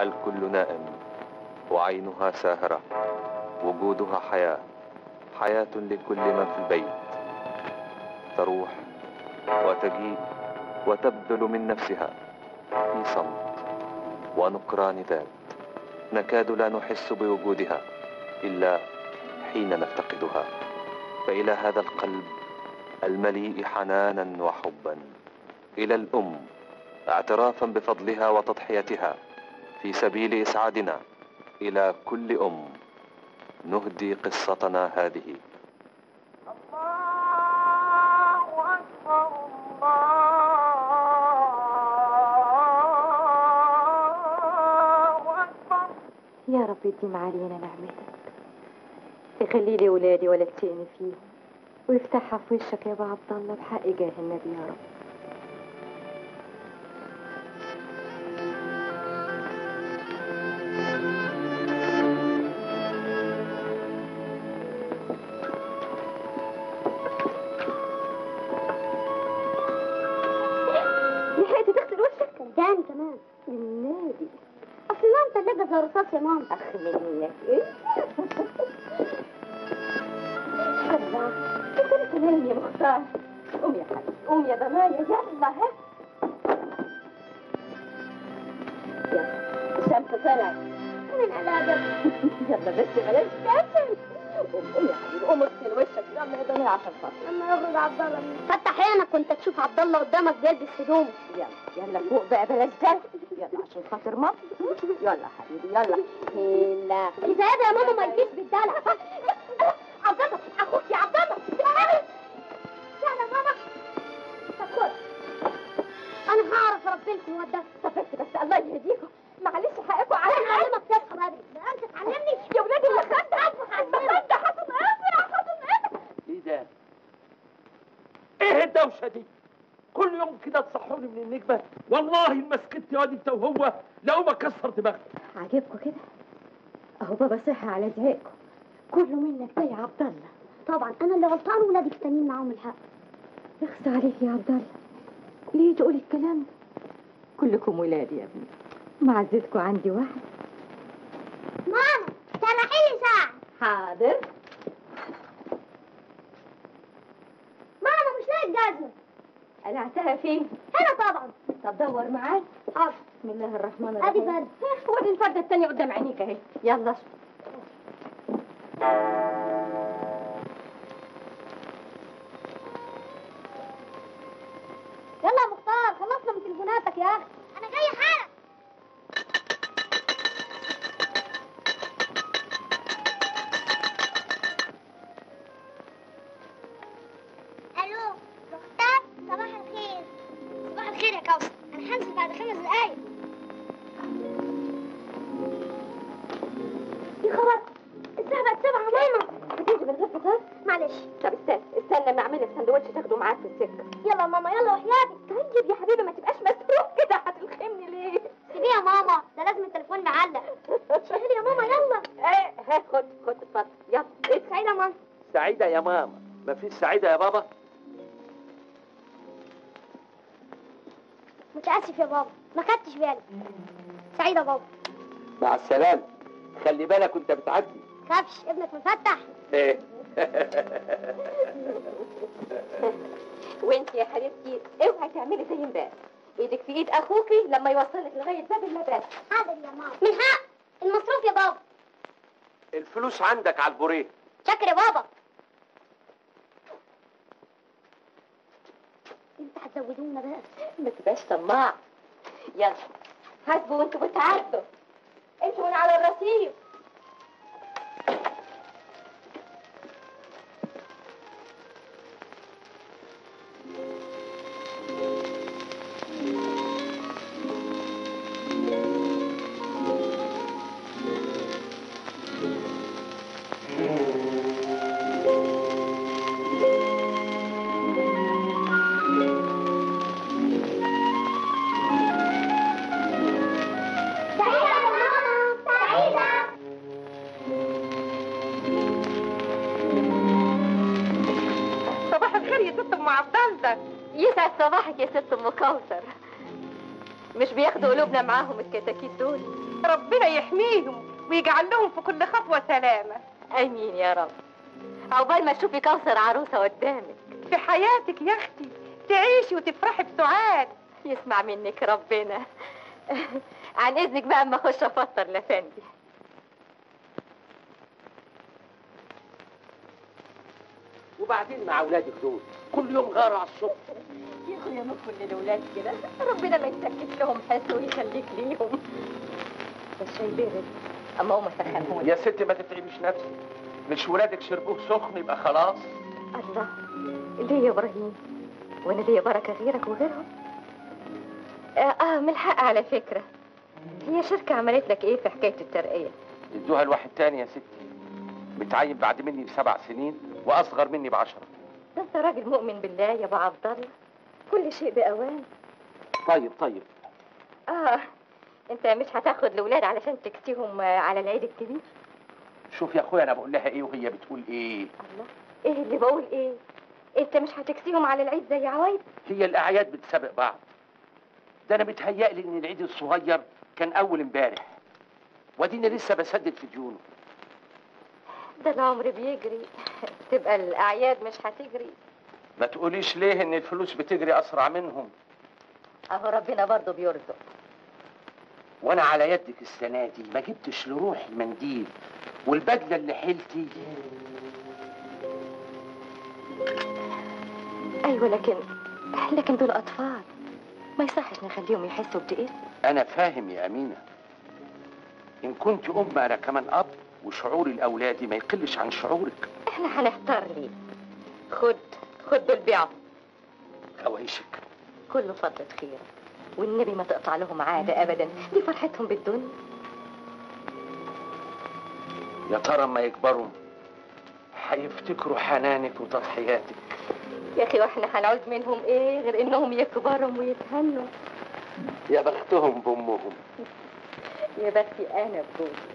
الكل نائم وعينها ساهرة وجودها حياة حياة لكل من في البيت تروح وتجيء وتبذل من نفسها في صمت ونكران ذات نكاد لا نحس بوجودها إلا حين نفتقدها فإلى هذا القلب المليء حنانا وحبا إلى الأم اعترافا بفضلها وتضحيتها في سبيل إسعادنا إلى كل أم نهدي قصتنا هذه يا رب يديم علينا نعمتك يخلي لي ولادي ولدتيني فيهم ويفتحها في وشك يا ابو عبد الله بحق جاه النبي يا رب لحقتي تغسل وشك تاني كمان النادي اصل ماما متلجة زي الرصاص يا ماما اخ منك ايه الله انت لسه نايم يا مختار قوم يا حبيبي قوم يا ضنايا يلا ها يلا الشمس طلعت من على يلا بس بلاش كسل قوم قوم يا حبيبي قوم اغسل وشك يلا يا ضنايا عشان خاطر لما يخرج عبد الله فتح عينك وانت تشوف عبد الله قدامك بيلبس هدوم يلا يلا فوق بقى بلاش جري يلا عشان خاطر ماما يلا حبيبي يلا هلا اذا هذا يا ماما ما يجيش بالدلع عبد الله اخوك يا عبد الله يلا ماما طب خد انا هعرف اربيلكم وده طب بس بس الله يهديكم معلش حقكم على انا هعلمك تصحى بدري ده انت تعلمني يا ولادي اللي خدت خدت حاطط اسرع حاطط اسرع ايه ده؟ ايه الدوشه دي؟ كل يوم كده تصحوني من النجمه والله ان مسكت يا واد انت وهو لو ما كسر دماغك عاجبكم كده اهو بابا صحي على زهقكم كله منك ده يا عبد الله طبعا انا اللي غلطان ولادك التانيين معاهم الحق يخص عليك يا عبد الله ليه تقولي الكلام ده كلكم ولادي يا ابني معزتكم عندي واحد ماما سامحي لي ساعة حاضر ماما مش لاقي الجزمة قلعتها فين هنا طبعا طب دور معايا حاضر بسم الله الرحمن ادي الرحيم فرد ودي الفردة التانية قدام عينيك اهي يلا يلا يا مختار خلصنا من تليفوناتك يا اخي انا جاي حالا الو مختار صباح الخير صباح الخير يا كوثر انا هنزل بعد خمس دقايق يا خبر الساعه بقت سبعة ماما هتيجي من غير فطار معلش طب استنى استنى ما اعمل لك سندوتش تاخده معاك في السكه يلا ماما يلا وحياتك طيب يا حبيبي ما تبقاش مسروق كده هتلخمني ليه سيبيه يا ماما ده لازم التليفون معلق شغلي يا ماما يلا ايه ها خد خد اتفضل يلا سعيدة يا ماما سعيده يا ماما ما فيش سعيده يا بابا متأسف يا بابا ما خدتش بالي سعيدة يا بابا مع السلامه خلي بالك وانت بتعدي خافش ابنك مفتح ايه وانت يا حبيبتي اوعي تعملي زي امبارح ايدك في ايد اخوكي لما يوصلك لغايه باب المدرسه حاضر يا ماما من حق المصروف يا بابا الفلوس عندك على البوريه شكر يا بابا انت هتزودونا بقى ما تبقاش طماع يلا حاسبوا وانتوا بتعدوا امشوا من على الرصيف سعيدة يا ماما سعيدة صباح الخير يا ست ام عبد الله يسعد صباحك يا ست ام كوثر مش بياخدوا قلوبنا معاهم الكتاكيت دول ربنا يحميهم ويجعل لهم في كل خطوة سلامة امين يا رب عقبال ما تشوفي كوثر عروسه قدامك في حياتك يا أختي تعيشي وتفرحي بسعاد يسمع منك ربنا عن اذنك بقى اما اخش افطر لفندي وبعدين مع اولادك دول كل يوم غاروا على الصبح يا اخويا ما كل الاولاد كده ربنا ما يسكت لهم حس ويخليك ليهم الشاي بارد اما قوم اسخنهولك يا ست ما تتعبيش نفسك مش ولادك شربوه سخن يبقى خلاص الله ليه يا ابراهيم وانا ليا بركه غيرك وغيرهم آه, اه من الحق على فكره هي شركه عملت لك ايه في حكايه الترقيه ادوها لواحد تاني يا ستي متعين بعد مني بسبع سنين واصغر مني بعشرة ده انت راجل مؤمن بالله يا ابو عبد الله كل شيء باوان طيب طيب اه انت مش هتاخد الاولاد علشان تكسيهم آه، على العيد الكبير شوف يا اخويا انا بقول لها ايه وهي بتقول ايه الله ايه اللي بقول ايه انت مش هتكسيهم على العيد زي عوايد هي الاعياد بتسابق بعض ده انا متهيألي ان العيد الصغير كان اول امبارح واديني لسه بسدد في ديونه ده العمر بيجري تبقى الاعياد مش هتجري ما تقوليش ليه ان الفلوس بتجري اسرع منهم اهو ربنا برضه بيرزق وانا على يدك السنه دي ما جبتش لروحي منديل والبدله اللي حيلتي ايوه لكن لكن دول اطفال ما يصحش نخليهم يحسوا بتقيل انا فاهم يا امينه ان كنت ام انا كمان اب وشعوري لاولادي ما يقلش عن شعورك احنا هنحتار ليه خد خد دول بيعوا خوايشك كله فضلة خير والنبي ما تقطع لهم عادة ابدا دي فرحتهم بالدنيا يا ترى اما يكبروا هيفتكروا حنانك وتضحياتك يا اخي واحنا هنعوز منهم ايه غير انهم يكبروا ويتهنوا يا بختهم بامهم يا بختي انا بجوزي